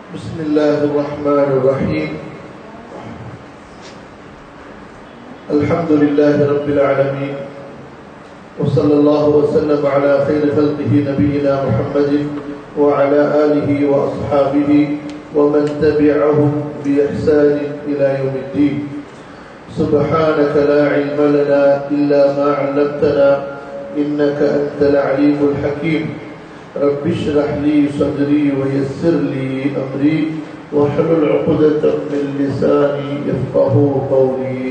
بسم الله الرحمن الرحيم الحمد لله رب العالمين وصلى الله وسلم على خير خلقه نبينا محمد وعلى آله وأصحابه ومن تبعهم بإحسان إلى يوم الدين سبحانك لا علم لنا إلا ما علمتنا إنك أنت العليم الحكيم رب اشرح لي صدري ويسر لي أمري واحلل عقدة من لساني يفقه قولي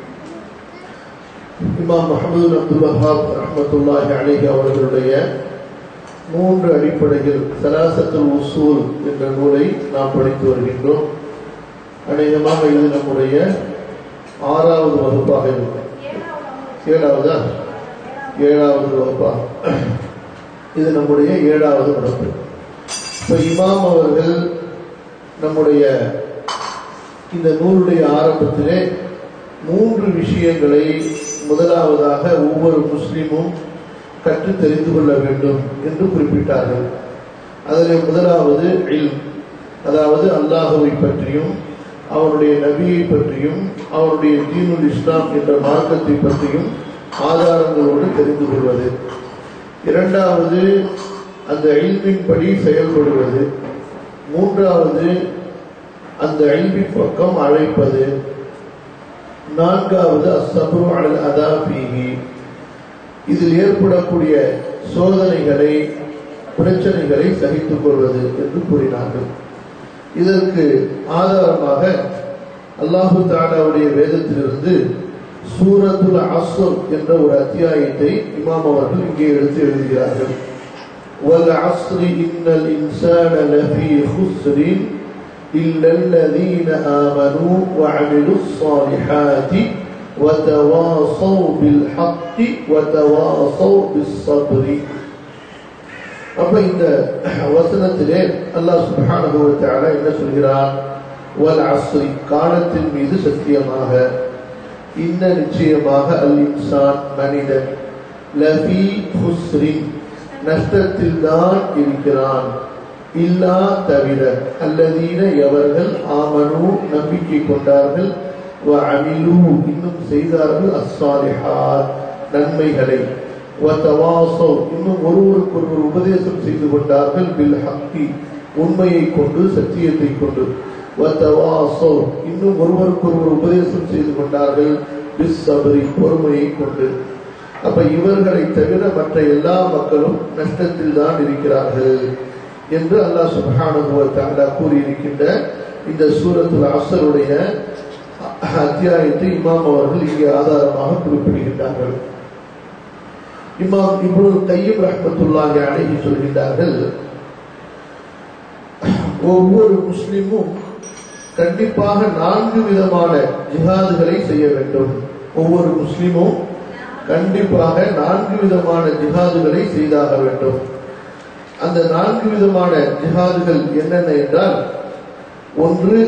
இமாம் முகமது அப்துல் வஹாப் ரஹமத்துல்லாஹி அலைஹி அவர்களுடைய மூன்று அடிப்படைகள் சலாசத்துல் உசூல் என்ற நூலை நாம் படித்து வருகின்றோம் அநேகமாக இது நம்முடைய ஆறாவது வகுப்பாக இருக்கும் ஏழாவதா ஏழாவது வகுப்பா இது நம்முடைய ஏழாவது வகுப்பு இப்போ இமாம் அவர்கள் நம்முடைய இந்த நூலுடைய ஆரம்பத்திலே மூன்று விஷயங்களை முதலாவதாக ஒவ்வொரு முஸ்லிமும் கற்று தெரிந்து கொள்ள வேண்டும் என்று குறிப்பிட்டார்கள் அதில் முதலாவது இல் அதாவது அல்லாஹுவை பற்றியும் அவருடைய நபியை பற்றியும் அவருடைய தீனுல் இஸ்லாம் என்ற மார்க்கத்தை பற்றியும் ஆதாரங்களோடு தெரிந்து கொள்வது இரண்டாவது அந்த இல்மின்படி செயல்படுவது மூன்றாவது அந்த இல்மின் பக்கம் அழைப்பது நான்காவது அசபுரு அலல் அதாபீகி இதில் ஏற்படக்கூடிய சோதனைகளை பிரச்சனைகளை சகித்துக் கொள்வது என்று கூறினார்கள் இதற்கு ஆதாரமாக அல்லாஹு தாலாவுடைய வேதத்திலிருந்து சூரத்துல் அஸ்ர் என்ற ஒரு அத்தியாயத்தை இமாம் அவர்கள் இங்கே எடுத்து எழுதுகிறார்கள் والعصر إن الإنسان لفي خسر إلا الذين آمنوا وعملوا الصالحات وتواصوا بالحق وتواصوا بالصبر அப்ப இந்த வசனத்திலே அல்லாஹ் சுப்ஹானஹு வ தஆலா என்ன சொல்கிறான் வல் அஸ்ரி காலத்தின் மீது சத்தியமாக இன்ன நிச்சயமாக அல் இன்சான் மனிதன் லஃபி ஹுஸ்ரின் நஷ்டத்தில் தான் இருக்கிறான் இல்லா தவிர அல்லதீன எவர்கள் ஆமனு நம்பிக்கை கொண்டார்கள் அமிலு இன்னும் செய்தார்கள் அஸ்ஸாலிஹாத் நன்மைகளை வத்தவாசோ இன்னும் ஒருவருக்கு ஒருவர் உபதேசம் செய்து கொண்டார்கள் பில் ஹக்கி உண்மையை கொண்டு சத்தியத்தை கொண்டு வத்தவாசோ இன்னும் ஒருவருக்கு ஒருவர் உபதேசம் செய்து கொண்டார்கள் பிஸ் சபரி பொறுமையை கொண்டு அப்ப இவர்களை தவிர மற்ற எல்லா மக்களும் நஷ்டத்தில் தான் இருக்கிறார்கள் என்று அல்லாஹ் சுபஹானுவத்தாலா கூறியிருக்கின்ற இந்த சூரத்துல் அசருடைய அத்தியாயத்தை இமாம் அவர்கள் இங்கே ஆதாரமாக குறிப்பிடுகின்றார்கள் இமாம் இவ்வளவு கையும் ரஹமத்துல்லாஹி அழகி சொல்கின்றார்கள் ஒவ்வொரு முஸ்லிமும் கண்டிப்பாக நான்கு விதமான ஜிஹாதுகளை செய்ய வேண்டும் ஒவ்வொரு முஸ்லிமும் கண்டிப்பாக நான்கு விதமான ஜிஹாதுகளை செய்தாக வேண்டும் அந்த நான்கு விதமான ஜிஹாதுகள் என்னென்ன என்றால் ஒன்று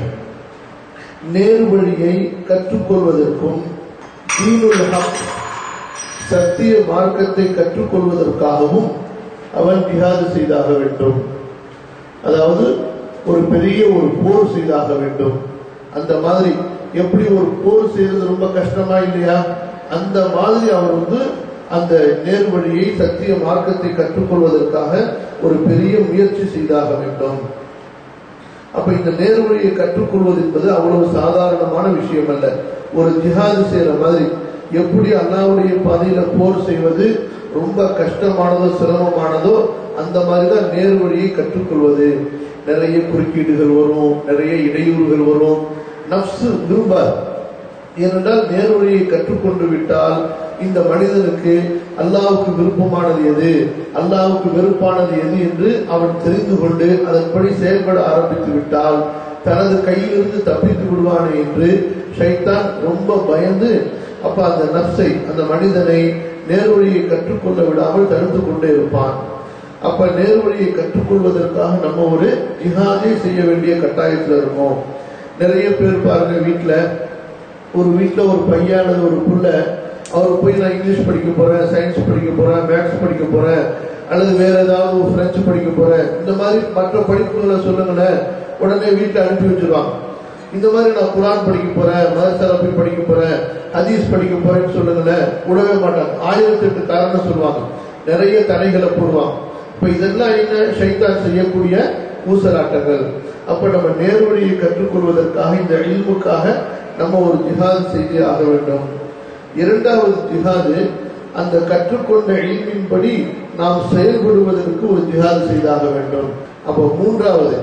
நேரு வழியை கற்றுக்கொள்வதற்கும் தீனுல் ஹக் சத்திய மார்க்கத்தை கற்றுக்கொள்வதற்காகவும் அவன் ஜிஹாது செய்தாக வேண்டும் அதாவது ஒரு பெரிய ஒரு போர் செய்தாக வேண்டும் அந்த மாதிரி எப்படி ஒரு போர் செய்யறது ரொம்ப கஷ்டமா இல்லையா அந்த மாதிரி அவர் வந்து அந்த நேர்வழியை சத்திய மார்க்கத்தை கற்றுக்கொள்வதற்காக ஒரு பெரிய முயற்சி செய்தாக வேண்டும் அப்ப இந்த நேர்வழியை கற்றுக்கொள்வது என்பது அவ்வளவு சாதாரணமான விஷயம் அல்ல ஒரு ஜிஹாது செய்யற மாதிரி எப்படி அல்லாவுடைய பாதையில போர் செய்வது ரொம்ப கஷ்டமானதோ சிரமமானதோ அந்த மாதிரிதான் நேர்வழியை கற்றுக்கொள்வது நிறைய குறுக்கீடுகள் வரும் நிறைய இடையூறுகள் வரும் நப்சு விரும்பாது ஏனென்றால் நேர்வழியை கற்றுக்கொண்டு விட்டால் இந்த மனிதனுக்கு அல்லாவுக்கு விருப்பமானது எது அல்லாவுக்கு வெறுப்பானது எது என்று அவன் தெரிந்து கொண்டு அதன்படி செயல்பட ஆரம்பித்து விட்டால் தனது கையிலிருந்து தப்பித்து விடுவானே என்று ஷைத்தான் ரொம்ப பயந்து அப்ப அந்த நப்சை அந்த மனிதனை நேர்வழியை கற்றுக்கொள்ள விடாமல் தடுத்து கொண்டே இருப்பான் அப்ப நேர்வழியை கற்றுக்கொள்வதற்காக நம்ம ஒரு ஜிஹாதே செய்ய வேண்டிய கட்டாயத்தில் இருக்கோம் நிறைய பேர் பாருங்க வீட்டுல ஒரு வீட்டுல ஒரு பையனது ஒரு புள்ள அவர் போய் நான் இங்கிலீஷ் படிக்க போறேன் சயின்ஸ் படிக்க போறேன் மேக்ஸ் படிக்க போறேன் அல்லது வேற ஏதாவது ஒரு பிரெஞ்சு படிக்க போறேன் இந்த மாதிரி மற்ற படிப்புகளை சொல்லுங்களேன் உடனே வீட்டுல அனுப்பி வச்சிருவாங்க இந்த மாதிரி நான் குரான் படிக்க போறேன் மதரசால போய் படிக்க போறேன் ஹதீஸ் படிக்க போறேன்னு சொல்லுங்களேன் விடவே மாட்டாங்க ஆயிரத்தி எட்டு காரணம் சொல்லுவாங்க நிறைய தடைகளை போடுவாங்க இப்ப இதெல்லாம் என்ன ஷைத்தான் செய்யக்கூடிய ஊசலாட்டங்கள் அப்ப நம்ம நேர்வழியை கற்றுக்கொள்வதற்காக இந்த இல்முக்காக நம்ம ஒரு ஜிஹாத் செய்து ஆக வேண்டும் இரண்டாவது ஜிஹாது அந்த கற்றுக்கொண்ட இல்மின்படி நாம் செயல்படுவதற்கு ஒரு ஜிஹாது செய்தாக வேண்டும் அப்போ மூன்றாவது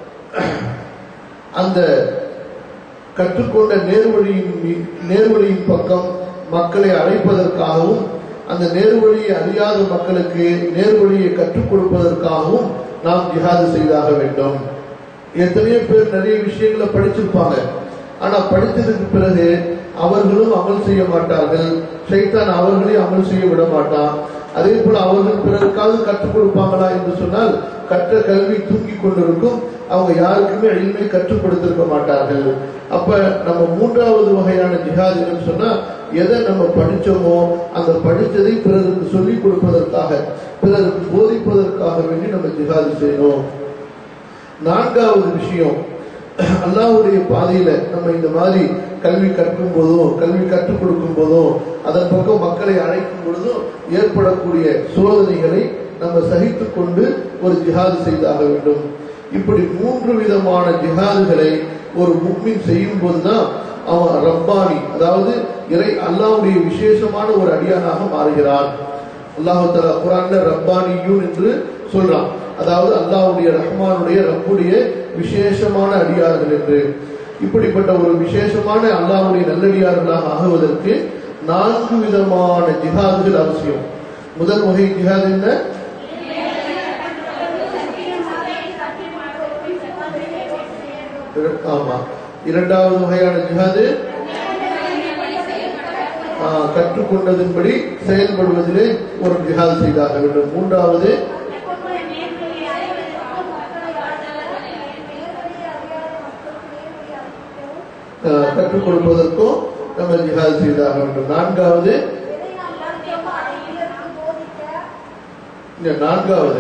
அந்த கற்றுக்கொண்ட நேர்வழியின் மீ- நேர்வழியின் பக்கம் மக்களை அழைப்பதற்காகவும் அந்த நேர்வழியை அறியாத மக்களுக்கு நேர்வழியை கற்றுக் கொடுப்பதற்காகவும் நாம் ஜிஹாது செய்தாக வேண்டும் எத்தனையோ பேர் நிறைய விஷயங்களை படிச்சிருப்பாங்க ஆனா படித்ததுக்கு பிறகு அவர்களும் அமல் செய்ய மாட்டார்கள் ஷைத்தான் அவர்களையும் அமல் செய்ய விட மாட்டான் அதே போல அவர்கள் பிறருக்காவது கற்றுக் கொடுப்பாங்களா என்று சொன்னால் கற்ற கல்வி தூங்கி கொண்டிருக்கும் அவங்க யாருக்குமே எளிமை கற்றுக் கொடுத்திருக்க மாட்டார்கள் அப்ப நம்ம மூன்றாவது வகையான ஜிஹாத் என்னன்னு சொன்னா எதை நம்ம படிச்சோமோ அந்த படித்ததை பிறருக்கு சொல்லிக் கொடுப்பதற்காக பிறருக்கு போதிப்பதற்காக வேண்டி நம்ம ஜிஹாது செய்யணும் நான்காவது விஷயம் அல்லாஹ்வுடைய பாதையில நம்ம இந்த மாதிரி கல்வி கற்கும் போதும் கல்வி கற்றுக் கொடுக்கும் போதும் அதன் பக்கம் மக்களை அழைக்கும் பொழுதும் ஏற்படக்கூடிய சோதனைகளை நம்ம சகித்துக் கொண்டு ஒரு ஜிஹாது செய்தாக வேண்டும் இப்படி மூன்று விதமான ஜிஹாதுகளை ஒரு முக்மின் செய்யும் போதுதான் அவன் ரப்பானி அதாவது இறை அல்லாஹ்வுடைய விசேஷமான ஒரு அடியானாக மாறுகிறான் அல்லாஹு தலா குரான்ல ரப்பானியூன் என்று சொல்றான் அதாவது அல்லாஹ்வுடைய ரஹ்மானுடைய ரப்புடைய விசேஷமான அடியார்கள் என்று இப்படிப்பட்ட ஒரு விசேஷமான அல்லாஹ்வுடைய நல்லடியார்களாக ஆகுவதற்கு நான்கு விதமான ஜிஹாதுகள் அவசியம் முதல் வகை ஜிஹாத் என்ன இர- ஆமா இரண்டாவது வகையான ஜிஹாது ஆ, கற்றுக்கொண்டதின்படி செயல்படுவதிலே ஒரு ஜிஹாத் செய்தாக வேண்டும் மூன்றாவது ஆ, கற்றுக் கொடுப்பதற்கும் நம்ம ஜிஹாத் செய்தாக வேண்டும் நான்காவது இந்த நான்காவது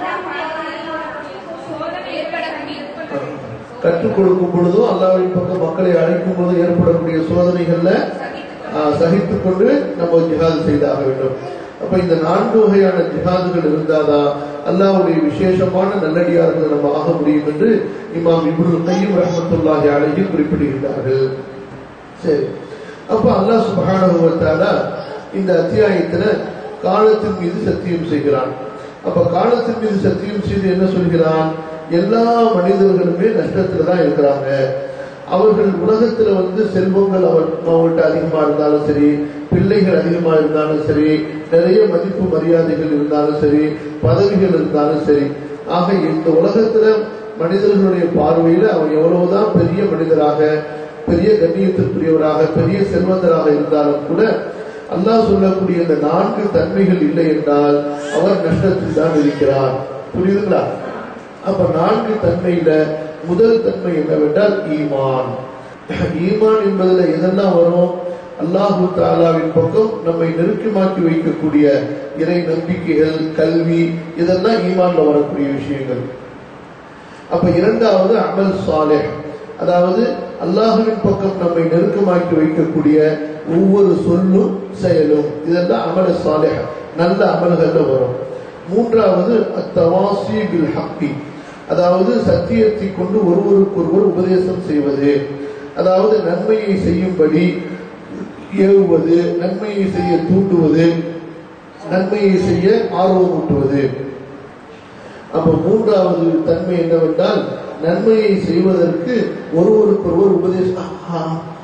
கற்றுக் கொடுக்கும் பொழுதும் அல்லாவின் பக்கம் மக்களை அழைக்கும் பொழுதும் ஏற்படக்கூடிய சோதனைகள்ல ஆஹ், சகித்துக் கொண்டு நம்ம ஜிஹாது செய்தாக வேண்டும் அப்ப இந்த நான்கு வகையான ஜிஹாதுகள் இருந்தாதான் அல்லாஹ்வுடைய விசேஷமான நல்லடியார்கள் நம்ம ஆக முடியும் என்று இமாம் இப்னுல் கையும் ரஹ்மத்துல்லாஹி அலைஹி குறிப்பிடுகிறார்கள் சரி அப்ப அல்லாஹ் சுப்ஹானஹு வ தஆலா இந்த அத்தியாயத்துல காலத்தின் மீது சத்தியம் செய்கிறான் அப்ப காலத்தின் மீது சத்தியம் செய்து என்ன சொல்கிறான் எல்லா மனிதர்களுமே நஷ்டத்துல தான் இருக்கிறாங்க அவர்கள் உலகத்துல வந்து செல்வங்கள் அவர் அவங்கள்ட்ட அதிகமா இருந்தாலும் சரி பிள்ளைகள் அதிகமா இருந்தாலும் சரி நிறைய மதிப்பு மரியாதைகள் இருந்தாலும் சரி பதவிகள் இருந்தாலும் சரி ஆக இந்த உலகத்துல மனிதர்களுடைய பார்வையில அவன் எவ்வளவுதான் பெரிய மனிதராக பெரிய கண்ணியத்திற்குரியவராக பெரிய செல்வந்தராக இருந்தாலும் கூட அல்லாஹ் சொல்லக்கூடிய இந்த நான்கு தன்மைகள் இல்லை என்றால் அவர் நஷ்டத்தில் தான் இருக்கிறார் புரியுதுங்களா அப்ப நான்கு தன்மையில முதல் தன்மை என்னவென்றால் ஈமான் ஈமான் என்பதுல எதெல்லாம் வரும் அல்லாஹு தாலாவின் பக்கம் நம்மை நெருக்கமாக்கி வைக்கக்கூடிய இறை நம்பிக்கைகள் கல்வி இதெல்லாம் ஈமான்ல வரக்கூடிய விஷயங்கள் அப்ப இரண்டாவது அமல் சாலிஹ் அதாவது அல்லாஹுவின் பக்கம் நம்மை நெருக்கமாக்கி வைக்கக்கூடிய ஒவ்வொரு சொல்லும் செயலும் இதெல்லாம் அமல் சாலிஹ் நல்ல அமல்கள்ல வரும் மூன்றாவது அத்தவாசி பில் ஹக்கி அதாவது சத்தியத்தை கொண்டு ஒருவருக்கொருவர் உபதேசம் செய்வது அதாவது நன்மையை செய்யும்படி ஏவுவது நன்மையை செய்ய தூண்டுவது நன்மையை செய்ய ஆர்வமூட்டுவது அப்ப மூன்றாவது தன்மை என்னவென்றால் நன்மையை செய்வதற்கு ஒருவருக்கொருவர் உபதேசம் ஆஹா.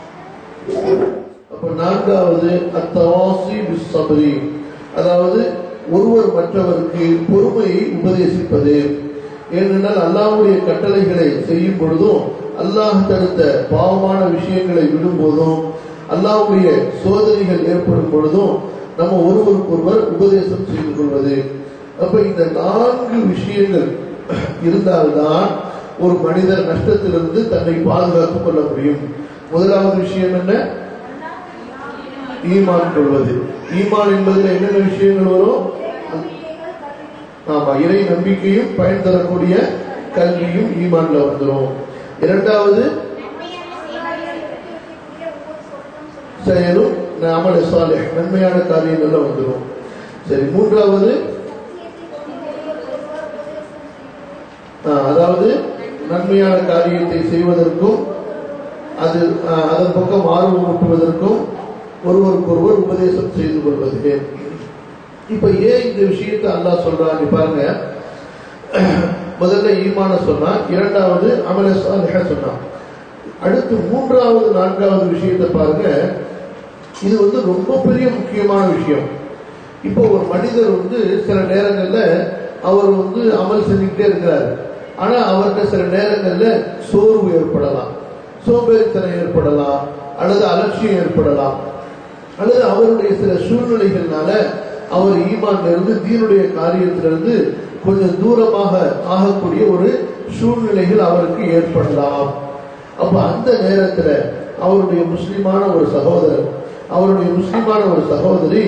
அப்ப நான்காவது அத்தவாசி பிஸ்ஸப்ரி அதாவது ஒருவர் மற்றவருக்கு பொறுமையை உபதேசிப்பது ஏனென்றால் அல்லாஹ்வுடைய கட்டளைகளை செய்யும் பொழுதும் அல்லாஹ் தடுத்த பாவமான விஷயங்களை விடும்போதும் அல்லாஹ்வுடைய சோதனைகள் ஏற்படும் பொழுதும் நம்ம ஒருவருக்கொருவர் உபதேசம் செய்து கொள்வது அப்ப இந்த நான்கு விஷயங்கள் இருந்தால்தான் ஒரு மனிதர் நஷ்டத்திலிருந்து தன்னை பாதுகாத்துக் கொள்ள முடியும் முதலாவது விஷயம் என்ன ஈமான் கொள்வது ஈமான் என்பதில் என்னென்ன விஷயங்கள் வரும் ஆமா இறை நம்பிக்கையும் பயன் தரக்கூடிய கல்வியும் ஈமான்ல வந்துடும் இரண்டாவது செயலும் அமல சாலை நன்மையான காரியங்கள்ல வந்துடும் சரி மூன்றாவது ஆஹ், அதாவது நன்மையான காரியத்தை செய்வதற்கும் அது ஆஹ், அதன் பக்கம் ஆர்வம் ஊட்டுவதற்கும் ஒருவருக்கொருவர் உபதேசம் செய்து கொள்வது இப்ப ஏன் இந்த விஷயத்தை அல்லாஹ் சொல்றான் நீ பாருங்க முதல்ல ஈமான சொன்னான் இரண்டாவது அமல சாலிஹா சொன்னான் அடுத்து மூன்றாவது நான்காவது விஷயத்தை பாருங்க இது வந்து ரொம்ப பெரிய முக்கியமான விஷயம் இப்போ ஒரு மனிதர் வந்து சில நேரங்கள்ல அவர் வந்து அமல் செஞ்சுக்கிட்டே இருக்கிறாரு ஆனா அவர்கிட்ட சில நேரங்கள்ல சோர்வு ஏற்படலாம் சோம்பேறித்தனம் ஏற்படலாம் அல்லது அலட்சியம் ஏற்படலாம் அல்லது அவருடைய சில சூழ்நிலைகள்னால அவர் ஈமான்ல இருந்து தீனுடைய காரியத்திலிருந்து கொஞ்சம் தூரமாக ஆகக்கூடிய ஒரு சூழ்நிலைகள் அவருக்கு ஏற்படலாம் அப்ப அந்த நேரத்துல அவருடைய முஸ்லிமான ஒரு சகோதரர் அவருடைய முஸ்லிமான ஒரு சகோதரி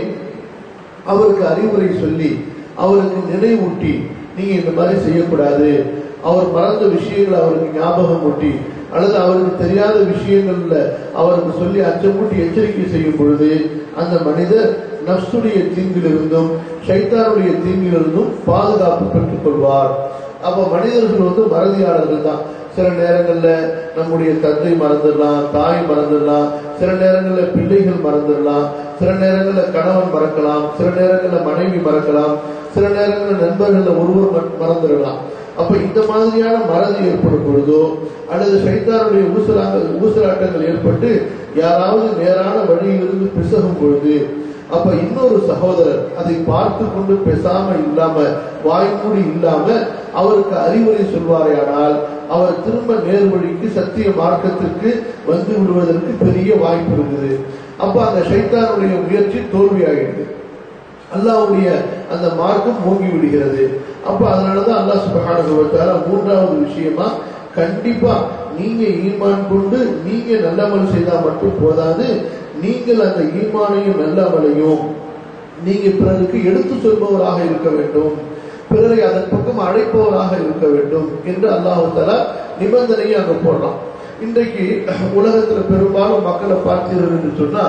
அவருக்கு அறிவுரை சொல்லி அவருக்கு நினைவூட்டி நீங்க இந்த மாதிரி செய்யக்கூடாது அவர் மறந்த விஷயங்களை அவருக்கு ஞாபகம் ஊட்டி அல்லது அவருக்கு தெரியாத விஷயங்கள்ல அவருக்கு சொல்லி அச்சமூட்டி எச்சரிக்கை செய்யும் பொழுது அந்த மனிதர் நப்சுடைய தீங்கிலிருந்தும் ஷைத்தானுடைய தீங்கிலிருந்தும் பாதுகாப்பு பெற்றுக் கொள்வார் அப்ப மனிதர்கள் வந்து மறதியாளர்கள் தான் சில நேரங்கள்ல நம்முடைய தந்தை மறந்துடலாம் தாய் மறந்துடலாம் சில நேரங்கள்ல பிள்ளைகள் மறந்துடலாம் சில நேரங்கள்ல கணவன் மறக்கலாம் சில நேரங்கள்ல மனைவி மறக்கலாம் சில நேரங்கள்ல நண்பர்கள்ல ஒருவர் ம- மறந்துடலாம் அப்ப இந்த மாதிரியான மறதி ஏற்படும் பொழுதோ அல்லது சைத்தானுடைய ஊசலாக ஊசலாட்டங்கள் ஏற்பட்டு யாராவது நேரான வழியிலிருந்து பிசகும் பொழுது அப்ப இன்னொரு சகோதரர் அதை பார்த்து கொண்டு பேசாம இல்லாம வாய்மூடி இல்லாம அவருக்கு அறிவுரை சொல்வாரேயானால் அவர் திரும்ப நேர்வழிக்கு சத்திய மார்க்கத்திற்கு வந்து விடுவதற்கு பெரிய வாய்ப்பு இருக்குது அப்ப அந்த சைத்தானுடைய முயற்சி தோல்வியாகிடுது அல்லாஹ்வுடைய அந்த மார்க்கம் மூங்கி விடுகிறது அப்ப அதனாலதான் அல்லாஹ் சுப்ஹானஹு வ தஆலா மூன்றாவது விஷயமா கண்டிப்பா நீங்க ஈமான் கொண்டு நீங்க நல்லமல் செய்தா மட்டும் போதாது நீங்கள் அந்த ஈமானையும் நல்லமலையும் நீங்க பிறருக்கு எடுத்து சொல்பவராக இருக்க வேண்டும் பிறரை அதன் பக்கம் அழைப்பவராக இருக்க வேண்டும் என்று அல்லாஹு தஆலா நிபந்தனையை அங்க போடுறான் இன்றைக்கு உலகத்துல பெரும்பாலும் மக்களை பார்த்தீர்கள் என்று சொன்னா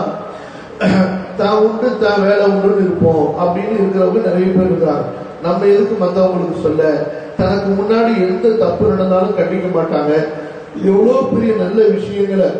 தான் உண்டு தான் வேலை உண்டுன்னு இருப்போம் அப்படின்னு இருக்கிறவங்க நிறைய பேர் இருக்கிறாங்க நம்ம எதுக்கு மத்தவங்களுக்கு சொல்ல தனக்கு முன்னாடி எந்த தப்பு நடந்தாலும் கண்டிக்க மாட்டாங்க எவ்வளவு பெரிய நல்ல விஷயங்களை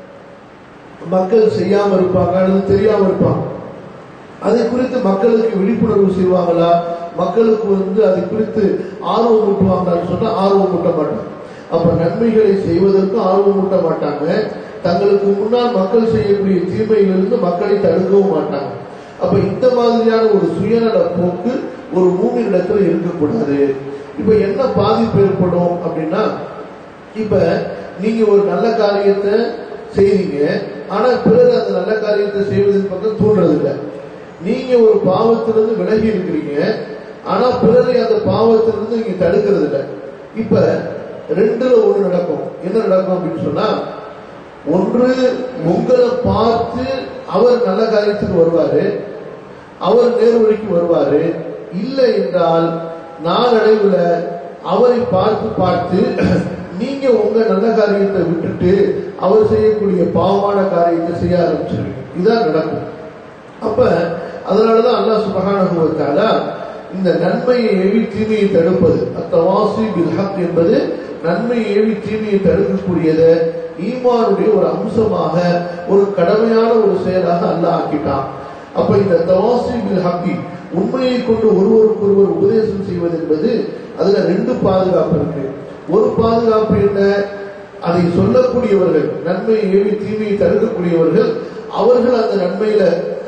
மக்கள் செய்யாம இருப்பாங்க அல்லது தெரியாம இருப்பாங்க அதை குறித்து மக்களுக்கு விழிப்புணர்வு செய்வாங்களா மக்களுக்கு வந்து அதை குறித்து ஆர்வம் ஊட்டுவாங்களான்னு சொன்னா ஆர்வம் ஊட்ட மாட்டாங்க அப்ப நன்மைகளை செய்வதற்கும் ஆர்வம் ஊட்ட மாட்டாங்க தங்களுக்கு முன்னால் மக்கள் செய்யக்கூடிய தீமையிலிருந்து மக்களை தடுக்கவும் மாட்டாங்க அப்ப இந்த மாதிரியான ஒரு சுயநல போக்கு ஒரு மூமியிடத்துல இருக்கக்கூடாது இப்ப என்ன பாதிப்பு ஏற்படும் அப்படின்னா இப்ப நீங்க ஒரு நல்ல காரியத்தை செய்றீங்க ஆனா பிறர் அந்த நல்ல காரியத்தை செய்வதன் பக்கம் தூண்டுறது இல்ல நீங்க ஒரு பாவத்திலிருந்து விலகி இருக்கிறீங்க ஆனா பிறரை அந்த பாவத்திலிருந்து நீங்க தடுக்கிறது இல்ல இப்ப ரெண்டுல ஒண்ணு நடக்கும் என்ன நடக்கும் அப்படின்னு சொன்னா ஒன்று உங்களை பார்த்து அவர் நல்ல காரியத்துக்கு வருவாரு அவர் நேர்வழிக்கு வருவாரு இல்லை என்றால் நாளடைவுல அவரை பார்த்து பார்த்து நீங்க உங்க நல்ல காரியத்தை விட்டுட்டு அவர் செய்யக்கூடிய பாவமான காரியத்தை செய்ய ஆரம்பிச்சிருவீங்க இதான் நடக்கும் அப்ப அதனாலதான் அல்லாஹ் சுபஹானஹு வ தஆலா இந்த நன்மையை ஏவி தீமையை தடுப்பது அத்தவாசி பில் ஹக் என்பது நன்மையை ஏவி தீமையை தடுக்கக்கூடியதை ஈமானுடைய ஒரு அம்சமாக ஒரு கடமையான ஒரு செயலாக அல்லாஹ் ஆக்கிட்டான் அப்ப இந்த தவாசி பில் ஹக்கி உண்மையை கொண்டு ஒருவருக்கொருவர் உபதேசம் செய்வது என்பது அதுல ரெண்டு பாதுகாப்பு இருக்கு ஒரு பாதுகாப்பு என்ன அதை சொல்லக்கூடியவர்கள் நன்மையை ஏவி தீமையை தடுக்கக்கூடியவர்கள் அவர்கள் அந்த நன்மையில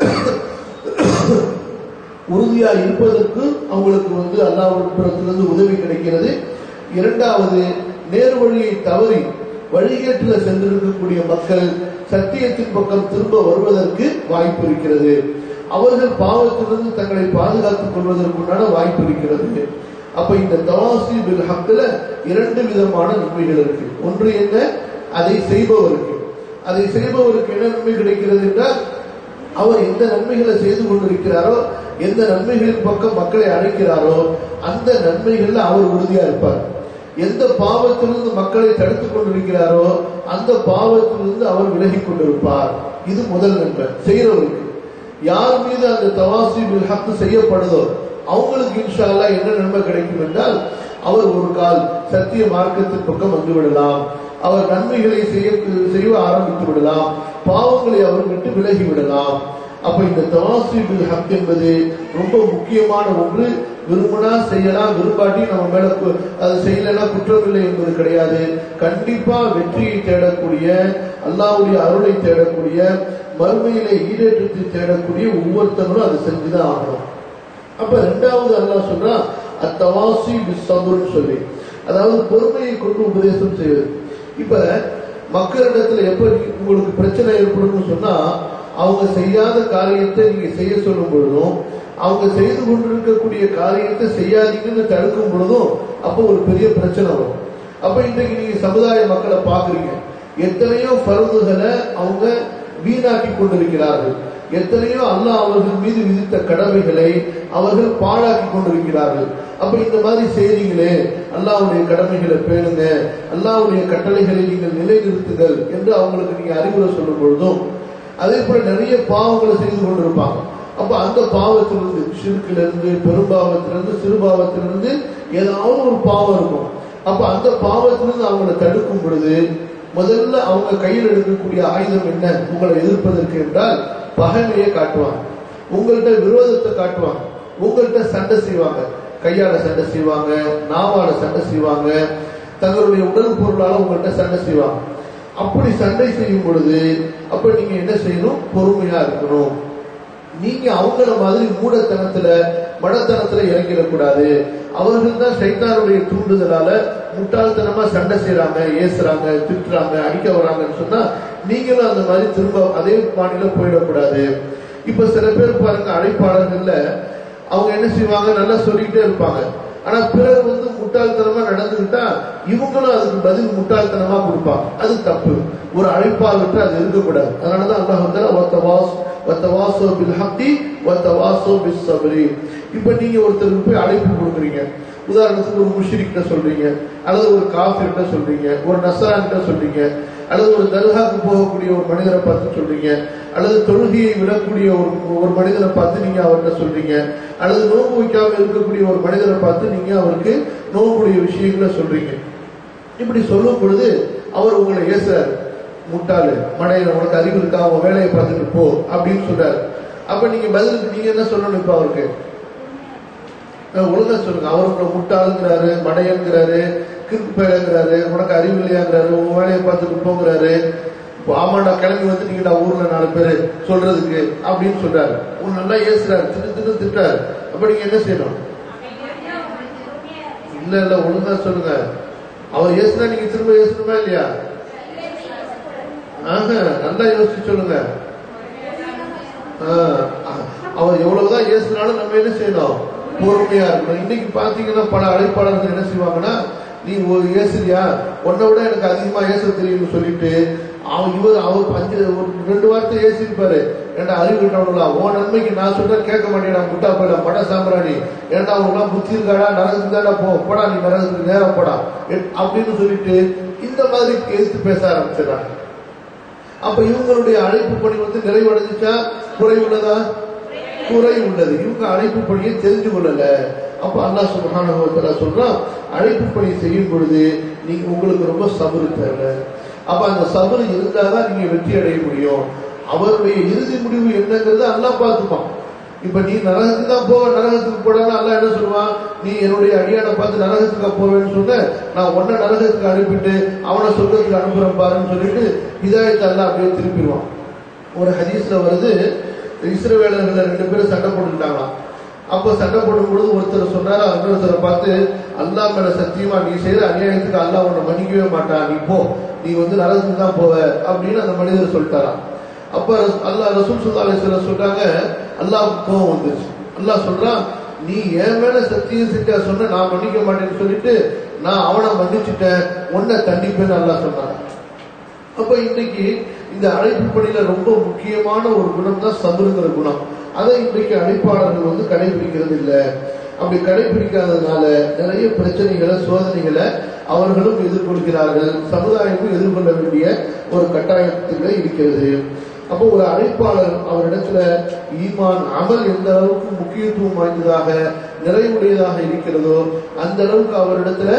உறுதியா இருப்பதற்கு அவங்களுக்கு வந்து அல்லாஹ்விடத்திலிருந்து உதவி கிடைக்கிறது இரண்டாவது நேர் வழியை தவறி வழிகேட்டுல சென்றிருக்கக்கூடிய மக்கள் சத்தியத்தின் பக்கம் திரும்ப வருவதற்கு வாய்ப்பு இருக்கிறது அவர்கள் பாவத்திலிருந்து தங்களை பாதுகாத்துக் கொள்வதற்குண்டான வாய்ப்பு இருக்கிறது அப்ப இந்த தவாசி பில் ஹக்ல இரண்டு விதமான நன்மைகள் இருக்கு ஒன்று என்ன அதை செய்பவருக்கு அதை செய்பவருக்கு என்ன நன்மை கிடைக்கிறது என்றால் அவர் எந்த நன்மைகளை செய்து கொண்டிருக்கிறாரோ எந்த நன்மைகளின் பக்கம் மக்களை அழைக்கிறாரோ அந்த நன்மைகள்ல அவர் உறுதியா இருப்பார் எந்த பாவத்திலிருந்து மக்களை தடுத்துக் கொண்டிருக்கிறாரோ அந்த பாவத்திலிருந்து அவர் விலகிக் கொண்டிருப்பார் இது முதல் நன்மை செய்யறவருக்கு யார் மீது அந்த தவாசி ஹக்கு செய்யப்படுதோ அவங்களுக்கு இன்ஷா அல்லாஹ் என்ன நன்மை கிடைக்கும் என்றால் அவர் ஒரு கால் சத்திய மார்க்கத்தின் பக்கம் வந்து விடலாம் அவர் நன்மைகளை செய்ய செய்ய ஆரம்பித்து விடலாம் பாவங்களை அவர் விட்டு விலகி விடலாம் அப்ப இந்த தவாசிபில் ஹக் என்பது ரொம்ப முக்கியமான ஒன்று விரும்பினா செய்யலாம் விரும்பாட்டி நம்ம மேல கு- அது செய்யலைன்னா குற்றமில்லை என்பது கிடையாது கண்டிப்பா வெற்றியை தேடக்கூடிய அல்லாஹ்வுடைய அருளை தேடக்கூடிய மறுமையிலே ஈடேற்றத்தை தேடக்கூடிய ஒவ்வொருத்தரும் அதை செஞ்சுதான் ஆகணும் அப்ப ரெண்டாவது அல்லாஹ் சொல்றான் அத்தவாசி பிஸ்ஸபுர்னு சொல்லி அதாவது பொறுமையை கொண்டு உபதேசம் செய்வது இப்ப மக்களிடத்துல எப்ப நீ- உங்களுக்கு பிரச்சனை ஏற்படும்னு சொன்னா அவங்க செய்யாத காரியத்தை நீங்க செய்ய சொல்லும் பொழுதும் அவங்க செய்து கொண்டிருக்கக்கூடிய காரியத்தை செய்யாதீங்கன்னு தடுக்கும் பொழுதும் அப்போ ஒரு பெரிய பிரச்சனை வரும் அப்ப இன்றைக்கு நீங்க சமுதாய மக்களை பாக்குறீங்க எத்தனையோ பருந்துகளை அவங்க வீணாக்கி கொண்டிருக்கிறார்கள் எத்தனையோ அல்லாஹ் அவர்கள் மீது விதித்த கடமைகளை அவர்கள் பாழாக்கி கொண்டிருக்கிறார்கள் அப்ப இந்த மாதிரி செய்திகளே அல்லாஹ்வுடைய கடமைகளை பேணுங்க அல்லாஹ்வுடைய கட்டளைகளை நீங்கள் நிலைநிறுத்துங்கள் என்று அவங்களுக்கு நீங்க அறிவுரை சொல்லும் பொழுதும் அதே போல நிறைய பாவங்களை செய்து கொண்டிருப்பாங்க அப்ப அந்த பாவத்திலிருந்து சிறுக்கிலிருந்து பெரும்பாவத்திலிருந்து சிறுபாவத்திலிருந்து ஏதாவது ஒரு பாவம் இருக்கும் அப்ப அந்த பாவத்திலிருந்து அவங்களை தடுக்கும் பொழுது முதல்ல அவங்க கையில் எடுக்கக்கூடிய ஆயுதம் என்ன உங்களை எதிர்ப்பதற்கு என்றால் பகைமையை காட்டுவாங்க உங்கள்கிட்ட விரோதத்தை காட்டுவாங்க உங்கள்கிட்ட சண்டை செய்வாங்க கையால சண்டை செய்வாங்க நாவால சண்டை செய்வாங்க தங்களுடைய உடல் பொருளால உங்கள்கிட்ட சண்டை செய்வாங்க அப்படி சண்டை செய்யும் பொழுது அப்ப நீங்க என்ன செய்யணும் பொறுமையா இருக்கணும் நீங்க அவங்கள மாதிரி மூடத்தனத்துல மடத்தனத்துல இறங்கிடக்கூடாது அவர்கள் தான் சைத்தானுடைய தூண்டுதலால முட்டாள்தனமா சண்டை செய்றாங்க ஏசுறாங்க திட்டுறாங்க அடிக்க வராங்கன்னு சொன்னா நீங்களும் அந்த மாதிரி திரும்ப அதே பாணியில போயிடக்கூடாது இப்ப சில பேர் பாருங்க அழைப்பாளர்கள்ல அவங்க என்ன செய்வாங்க நல்லா சொல்லிக்கிட்டே இருப்பாங்க ஆனா பிறர் வந்து முட்டாள்தனமா நடந்துகிட்டா இவங்களும் அதுக்கு பதில் முட்டாள்தனமா கொடுப்பாங்க அது தப்பு ஒரு அழைப்பாளர்கிட்ட அது இருக்கக்கூடாது அதனாலதான் அல்லாஹ் வந்து ஒத்த வாஸ் ஒத்த வாசோ பில் ஹக்தி ஒத்த வாசோ பில் சபரி இப்ப நீங்க ஒருத்தருக்கு போய் அழைப்பு கொடுக்குறீங்க உதாரணத்துக்கு ஒரு முஷ்ரிக்கிட்ட சொல்றீங்க அல்லது ஒரு காஃபிர்கிட்ட சொல்றீங்க ஒரு நசரான்கிட்ட சொல்றீங்க அல்லது ஒரு தர்காக்கு போகக்கூடிய ஒரு மனிதரை பார்த்து சொல்றீங்க அல்லது தொழுகையை விடக்கூடிய ஒரு ஒரு மனிதரை பார்த்து நீங்க அவர்கிட்ட சொல்றீங்க அல்லது நோன்பு வைக்காம இருக்கக்கூடிய ஒரு மனிதரை பார்த்து நீங்க அவருக்கு நோம்புடைய விஷயங்களை சொல்றீங்க இப்படி சொல்லும் பொழுது அவர் உங்களை ஏசுறாரு முட்டாளு மடையில உனக்கு அறிவு இருக்கா உன் வேலையை பார்த்துட்டு போ அப்படின்னு சொல்றாரு அப்ப நீங்க பதிலுக்கு நீங்க என்ன சொல்லணும் இப்ப அவருக்கு அஹ் ஒழுங்கா சொல்லுங்க அவர் உங்களை முட்டாளுங்கிறாரு மடையங்கிறாரு கிறுக்கு பயலுங்கிறாரு உனக்கு அறிவு இல்லையாங்கிறாரு உன் வேலையை பார்த்துட்டு போங்கிறாரு இப்போ ஆமாண்டா கிளம்பி வந்து நீங்கடா ஊர்ல நாலு பேரு சொல்றதுக்கு அப்படின்னு சொல்றாரு உங்க நல்லா ஏசுறாரு திட்டு திட்டு திட்டாரு அப்ப நீங்க என்ன செய்யணும் இல்ல இல்ல ஒழுங்கா சொல்லுங்க அவர் ஏசுனா நீங்க திரும்ப ஏசணுமா இல்லையா ஆஹா, நல்லா யோசிச்சு சொல்லுங்க ஆஹ், அவர் எவ்வளவுதான் ஏசுனாலும் நம்ம என்ன செய்யணும் பொறுமையா இருக்கணும் இன்னைக்கு பாத்தீங்கன்னா பல அழைப்பாளர்கள் என்ன செய்வாங்கன்னா நீ ஒரு ஏசுறியா உன்னை விட எனக்கு அதிகமா ஏச தெரியும்னு சொல்லிட்டு அவன் இவர் அவர் அஞ்சு ஒரு ரெண்டு வார்த்தை ஏசிருப்பாரு ஏன்டா அறிவு கிட்டவங்களா உன் நன்மைக்கு நான் சொல்றேன் கேட்க மாட்டேடா முட்டா போயிடா பட சாம்பிராணி ஏன்டா அவங்களாம் புத்தி இருக்காடா நரகத்துக்கு தானே போ போடா நீ நரகத்துக்கு நேரம் போடா எ- அப்படின்னு சொல்லிட்டு இந்த மாதிரி எதிர்த்து பேச ஆரம்பிச்சிடறாங்க அப்ப இவங்களுடைய அழைப்பு பணி வந்து நிறைவடைஞ்சுச்சா குறை உள்ளதா குறை உள்ளது இவங்க அழைப்பு பணியை தெரிஞ்சு கொள்ளல அப்ப அல்லாஹ் சுப்ஹானஹு வ தஆலா சொல்றான் அழைப்பு பணி செய்யும் பொழுது நீங்க உங்களுக்கு ரொம்ப சபரு தேவை அப்ப அந்த சபரு இருந்தாதான் நீங்க வெற்றி அடைய முடியும் அவருடைய இறுதி முடிவு என்னங்கிறத அல்லாஹ் பார்த்துப்பான் இப்ப நீ நரகத்துக்கு தான் போவ நரகத்துக்கு போடாம அல்லாஹ் என்ன சொல்லுவான் நீ என்னுடைய அடியானை பார்த்து நரகத்துக்கு போவேன்னு சொன்ன நான் உன்னை நரகத்துக்கு அனுப்பிட்டு அவனை சொர்க்கத்துக்கு அனுப்புறேன் பாருன்னு சொல்லிட்டு இதாயத்தை அல்லாஹ் அப்படியே திருப்பிடுவான் ஒரு ஹதீஸ்ல வருது இஸ்ரவேலர்கள் ரெண்டு பேரும் சண்டை போட்டுக்கிட்டாங்களாம் அப்போ சண்டை போடும் பொழுது ஒருத்தர் சொன்னாரு இன்னொருத்தரை பார்த்து அல்லாஹ் மேல சத்தியமா நீ செய்யற அநியாயத்துக்கு அல்லாஹ் உன்னை மன்னிக்கவே மாட்டான் நீ போ நீ வந்து நரகத்துக்கு தான் போவ அப்படின்னு அந்த மனிதர் சொல்லிட்டாராம் அப்ப ரஸ்- அல்லாஹ் ரசூல் சுல்லா அலிஸ்வரர் சொல்றாங்க அல்லாஹ் கோவம் வந்துருச்சு அல்லாஹ் சொல்றான் நீ என் மேல சத்தியம் செஞ்சா சொன்ன நான் மன்னிக்க மாட்டேன்னு சொல்லிட்டு நான் அவனை மன்னிச்சுட்டேன் உன்னை தண்டிப்பேன்னு அல்லாஹ் சொன்னாங்க அப்ப இன்னைக்கு இந்த அழைப்பு பணியில ரொம்ப முக்கியமான ஒரு குணம் தான் சபருங்கிற குணம் அதை இன்றைக்கு அழைப்பாளர்கள் வந்து கடைபிடிக்கிறது இல்ல அப்படி கடைபிடிக்காததுனால நிறைய பிரச்சனைகளை சோதனைகளை அவர்களும் எதிர்கொள்கிறார்கள் சமுதாயமும் எதிர்கொள்ள வேண்டிய ஒரு கட்டாயத்தில் இருக்கிறது அப்போ ஒரு அழைப்பாளர் அவரிடத்துல ஈமான் அமல் எந்த அளவுக்கு முக்கியத்துவம் வாய்ந்ததாக நிறைவுடையதாக இருக்கிறதோ அந்த அளவுக்கு அவரிடத்துல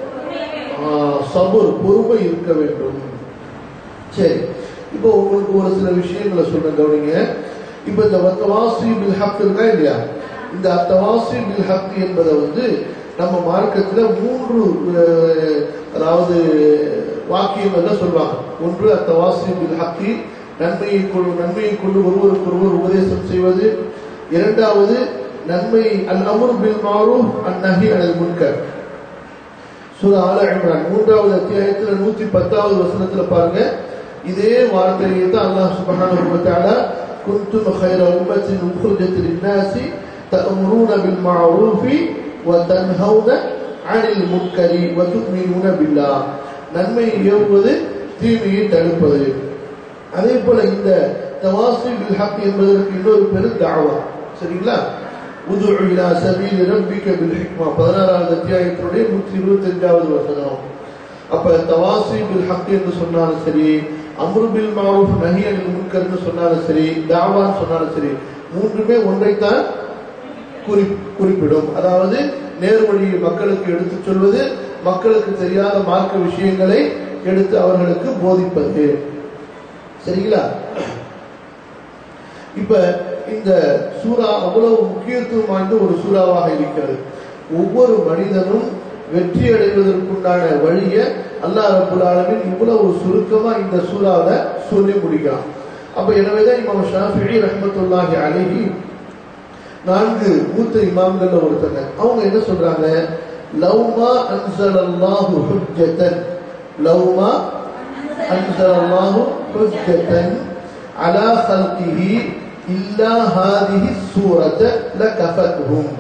சபுர் பொறுமை இருக்க வேண்டும் சரி இப்போ உங்களுக்கு ஒரு சில விஷயங்களை சொல்றேன் கவனிங்க இப்ப இந்த தவாசி பில் ஹக் இருக்கா இல்லையா இந்த அத்தவாசி பில் ஹக் என்பதை வந்து நம்ம மார்க்கத்துல மூன்று அதாவது வாக்கியங்கள்ல சொல்லுவாங்க ஒன்று அத்தவாசி பில் ஹக்கி நன்மையை கொண்டு நன்மையை கொண்டு ஒருவருக்கு ஒருவர் உபதேசம் செய்வது இரண்டாவது நன்மை அல் அமர் பில் மாரூப் அந் நஹி அல் முன்கர் சூரா ஆல இம்ரான் மூன்றாவது அத்தியாயத்துல நூத்தி பத்தாவது வசனத்துல பாருங்க இதே வார்த்தையை தான் அல்லாஹ் சுப்ஹானஹு வ தஆலா குன்தும் خير أمة أخرجت للناس تأمرون بالمعروف وتنهون عن المنكر وتؤمنون بالله நன்மையை ஏவுவது தீமையை தடுப்பது அதே போல இந்த தவாசி பில் ஹக் என்பதற்கு இன்னொரு பெரு தாவா சரிங்களா உது இலா சபீல் ரப்பிக பில் ஹிக்மா பதினாறாவது அத்தியாயத்தினுடைய நூற்றி இருபத்தஞ்சாவது வசனம் அப்ப தவாசி பில் ஹக் என்று சொன்னாலும் சரி அம்ரு பில் மாரூஃப் நஹி அனில் முன்கர்னு சொன்னாலும் சரி தாவான்னு சொன்னாலும் சரி மூன்றுமே ஒன்றைத்தான் குறி குறிப்பிடும் அதாவது நேர்வழியை மக்களுக்கு எடுத்துச் சொல்வது மக்களுக்கு தெரியாத மார்க்க விஷயங்களை எடுத்து அவர்களுக்கு போதிப்பது சரிங்களா இப்ப இந்த சூறா அவ்வளவு முக்கியத்துவம் வாய்ந்த ஒரு சூறாவாக இருக்கிறது ஒவ்வொரு மனிதனும் வெற்றி அடைவதற்குண்டான வழியை அல்லாஹ் ரபுல் ஆலமின் இவ்வளவு சுருக்கமா இந்த சூறாவை சொல்லி முடிக்கலாம் அப்ப எனவேதான் இமாம் ஷாஃபி ரஹமத்துல்லாஹி அழகி நான்கு மூத்த இமாம்கள்ல ஒருத்தங்க அவங்க என்ன சொல்றாங்க லவ்மா அன்சல் அல்லாஹு ஹுஜ்ஜத்தன் லவ்மா அன்சல் அல்லாஹு ஹுஜ்ஜத்தன் அலா ஹல்கிஹி இல்லா ஹாதிஹி சூரத லகஃபத்ஹும்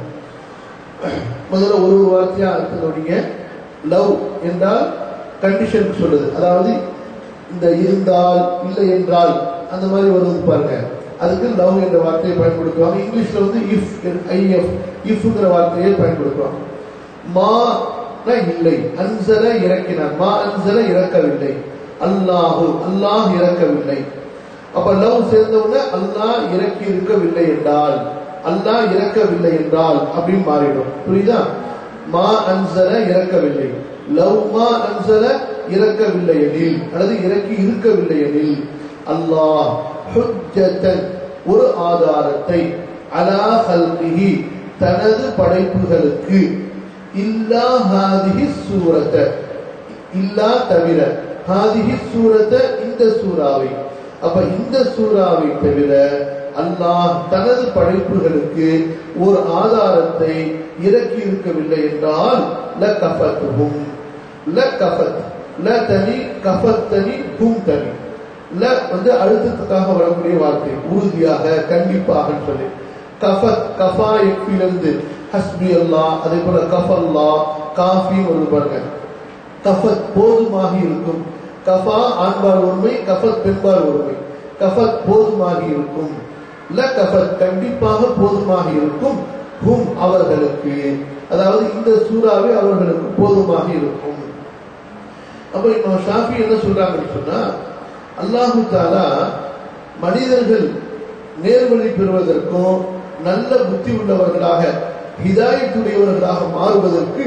முதல்ல ஒரு ஒரு வார்த்தையா அர்த்தம் லவ் என்றால் கண்டிஷன் சொல்லுது அதாவது இந்த இருந்தால் இல்லை என்றால் அந்த மாதிரி வருவது பாருங்க அதுக்கு லவ் என்ற வார்த்தையை பயன்படுத்துவாங்க இங்கிலீஷ்ல வந்து இஃப் ஐஎஃப் இஃப்ங்கிற வார்த்தையை பயன்படுத்துவாங்க மா இல்லை அன்சல இறக்கினார் மா அன்சல இறக்கவில்லை அல்லாஹு அல்லாஹ் இறக்கவில்லை அப்ப லவ் சேர்ந்தவுடனே அல்லாஹ் இறக்கி இருக்கவில்லை என்றால் அல்லாஹ் இறக்கவில்லை என்றால் அப்படின்னு மாறிடும் புரியுதா மா அன்சல இறக்கவில்லை லவ் மா அன்சல இறக்கவில்லை எனில் அல்லது இறக்கி இருக்கவில்லை எனில் அல்லாஹ் ஹுஜ்ஜத்தன் ஒரு ஆதாரத்தை அலா ஹல்கிஹி தனது படைப்புகளுக்கு இல்லா ஹாதிஹி சூரத்த இல்லா தவிர ஹாதிஹி சூரத்த இந்த சூறாவை அப்ப இந்த சூறாவை தவிர அல்லாஹ் தனது படைப்புகளுக்கு ஒரு ஆதாரத்தை இறக்கி இருக்கவில்லை என்றால் ல கஃபத்துஹும் ல கஃபத் ல தனி கஃபத் தனி ஹும் தனி ல வந்து அழுத்தத்துக்காக வரக்கூடிய வார்த்தை உறுதியாக கண்டிப்பாக சொல்லி கஃபத் கஃபா எக்பிலிருந்து ஹஸ்பி அல்லா அதே போல கஃபல்லா காஃபின்னு ஒரு பாருங்க கஃபத் போதுமாகி இருக்கும் கஃபா ஆண்பால் ஒருமை கஃபத் பெண்பால் ஒருமை கஃபத் போதுமாகி இருக்கும் ல கஃபத் கண்டிப்பாக போதுமாக இருக்கும் ஹும் அவர்களுக்கு அதாவது இந்த சூறாவே அவர்களுக்கு போதுமாக இருக்கும் அப்ப இப்போ ஷாஃபி என்ன சொல்றாங்கன்னு சொன்னா அல்லாஹு தாலா மனிதர்கள் நேர்வழி பெறுவதற்கும் நல்ல புத்தி உள்ளவர்களாக ஹிதாயத்துடையவர்களாக மாறுவதற்கு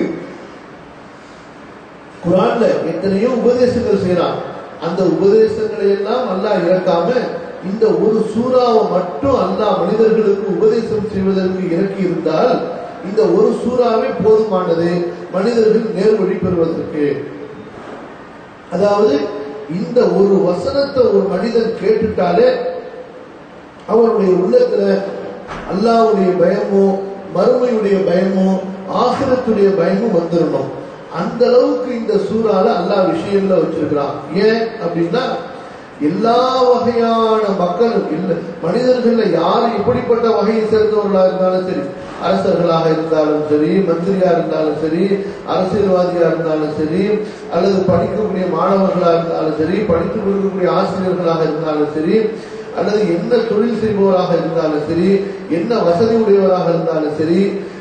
குரான்ல எத்தனையோ உபதேசங்கள் செய்யறான் அந்த உபதேசங்களை எல்லாம் அல்லாஹ் இறக்காம இந்த ஒரு சூறாவை மட்டும் அல்லாஹ் மனிதர்களுக்கு உபதேசம் செய்வதற்கு இறக்கி இருந்தால் இந்த ஒரு சூறாவே போதுமானது மனிதர்கள் நேர்வழி பெறுவதற்கு அதாவது இந்த ஒரு வசனத்தை ஒரு மனிதன் கேட்டுட்டாலே அவனுடைய உள்ளத்துல அல்லாவுடைய பயமோ மறுமையுடைய பயமோ ஆசிரத்துடைய பயமும் வந்துடணும் அந்த அளவுக்கு இந்த சூறால அல்லாஹ் விஷயங்கள வச்சிருக்கிறான் ஏன் அப்படின்னா எல்லா வகையான மக்களும் இல்ல மனிதர்கள்ல யார் எப்படிப்பட்ட வகையை சேர்ந்தவர்களாக இருந்தாலும் சரி அரசர்களாக இருந்தாலும் சரி மந்திரியா இருந்தாலும் சரி அரசியல்வாதியா இருந்தாலும் சரி அல்லது படிக்கக்கூடிய மாணவர்களாக இருந்தாலும் சரி படித்து கொடுக்கக்கூடிய ஆசிரியர்களாக இருந்தாலும் சரி அல்லது என்ன தொழில் செய்பவராக இருந்தாலும் சரி என்ன வசதி உடையவராக இருந்தாலும் சரி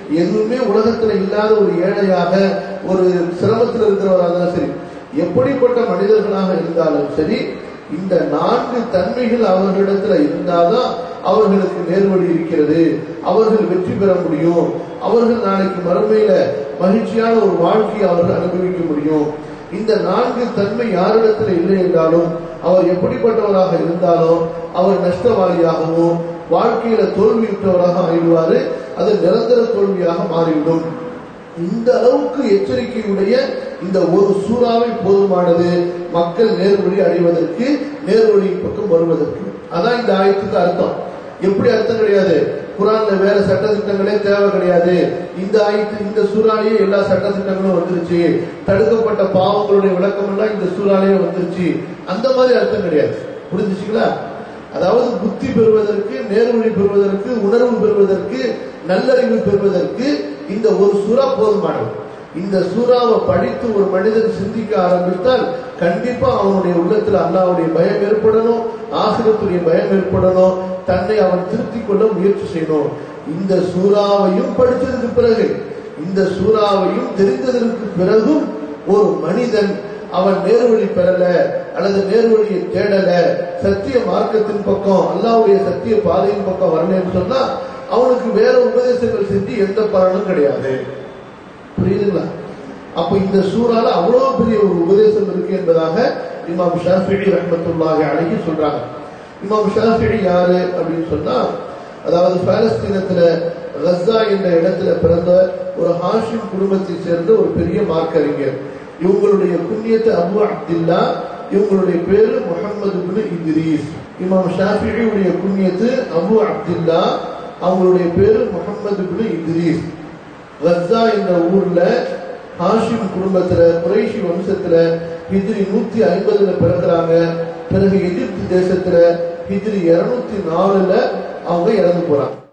எதுவுமே உலகத்துல இல்லாத ஒரு ஏழையாக ஒரு சிரமத்தில் இருக்கிறவராக இருந்தாலும் சரி எப்படிப்பட்ட மனிதர்களாக இருந்தாலும் சரி இந்த நான்கு தன்மைகள் அவர்களிடத்துல இருந்தாதான் அவர்களுக்கு நேர்வழி இருக்கிறது அவர்கள் வெற்றி பெற முடியும் அவர்கள் நாளைக்கு மறுமையில மகிழ்ச்சியான ஒரு வாழ்க்கையை அவர்கள் அனுபவிக்க முடியும் இந்த நான்கு தன்மை யாரிடத்துல இல்லை என்றாலும் அவர் எப்படிப்பட்டவராக இருந்தாலும் அவர் நஷ்டவாளியாகவும் வாழ்க்கையில தோல்வியுற்றவராக ஆயிடுவாரு அது நிரந்தர தோல்வியாக மாறிவிடும் இந்த அளவுக்கு எச்சரிக்கையுடைய இந்த ஒரு சூறாவை போதுமானது மக்கள் நேர்வழி அடைவதற்கு நேர்வழியின் பக்கம் வருவதற்கு அதான் இந்த ஆயத்துக்கு அர்த்தம் எப்படி அர்த்தம் கிடையாது குரான்ல வேற சட்ட திட்டங்களே தேவை கிடையாது இந்த ஆயத்து இந்த சூறாலேயே எல்லா சட்ட திட்டங்களும் வந்துருச்சு தடுக்கப்பட்ட பாவங்களுடைய விளக்கம் எல்லாம் இந்த சூறாலேயே வந்துருச்சு அந்த மாதிரி அர்த்தம் கிடையாது புரிஞ்சுச்சுங்களா அதாவது புத்தி பெறுவதற்கு நேர்வழி பெறுவதற்கு உணர்வு பெறுவதற்கு நல்லறிவு பெறுவதற்கு இந்த ஒரு சூறா போதுமானது இந்த சூறாவை படித்து ஒரு மனிதன் சிந்திக்க ஆரம்பித்தால் கண்டிப்பா அவனுடைய உள்ளத்துல அல்லாவுடைய பயம் ஏற்படணும் ஆசிரத்துடைய பயம் ஏற்படணும் தன்னை அவன் திருத்திக் கொள்ள முயற்சி செய்யணும் இந்த சூறாவையும் படித்ததற்கு பிறகு இந்த சூறாவையும் தெரிந்ததற்கு பிறகும் ஒரு மனிதன் அவன் நேர்வழி பெறல அல்லது நேர்வழியை தேடல சத்திய மார்க்கத்தின் பக்கம் அல்லாவுடைய சத்திய பாதையின் பக்கம் வரலன்னு சொன்னா அவனுக்கு வேற உபதேசங்கள் செஞ்சு எந்த பலனும் கிடையாது புரியுதுங்களா அப்ப இந்த சூறால அவ்வளவு பெரிய ஒரு உபதேசம் இருக்கு என்பதாக இமாம் ஷாஃபிடி ரஹமத்துல்லாஹி அழகி சொல்றாங்க இமாம் ஷாஃபிடி யாரு அப்படின்னு சொன்னா அதாவது பாலஸ்தீனத்துல ரஸ்ஸா என்ற இடத்துல பிறந்த ஒரு ஹாஷிம் குடும்பத்தை சேர்ந்த ஒரு பெரிய மார்க்கறிஞர் இவங்களுடைய புண்ணியத்தை அபு அப்துல்லா இவங்களுடைய பேரு முகமது பின் இத்ரீஸ் இமாம் ஷாஃபியுடைய புண்ணியத்து அபு அப்துல்லா அவங்களுடைய பேரு முகமது பின் இத்ரீஸ் ரஸ்ஸா என்ற ஊர்ல ஹாஷிம் குடும்பத்துல குறைஷி வம்சத்துல ஹிஜ்ரி நூத்தி ஐம்பதுல பிறகுறாங்க பிறகு எகிப்து தேசத்துல ஹிஜ்ரி இருநூத்தி நாலுல அவங்க இறந்து போறாங்க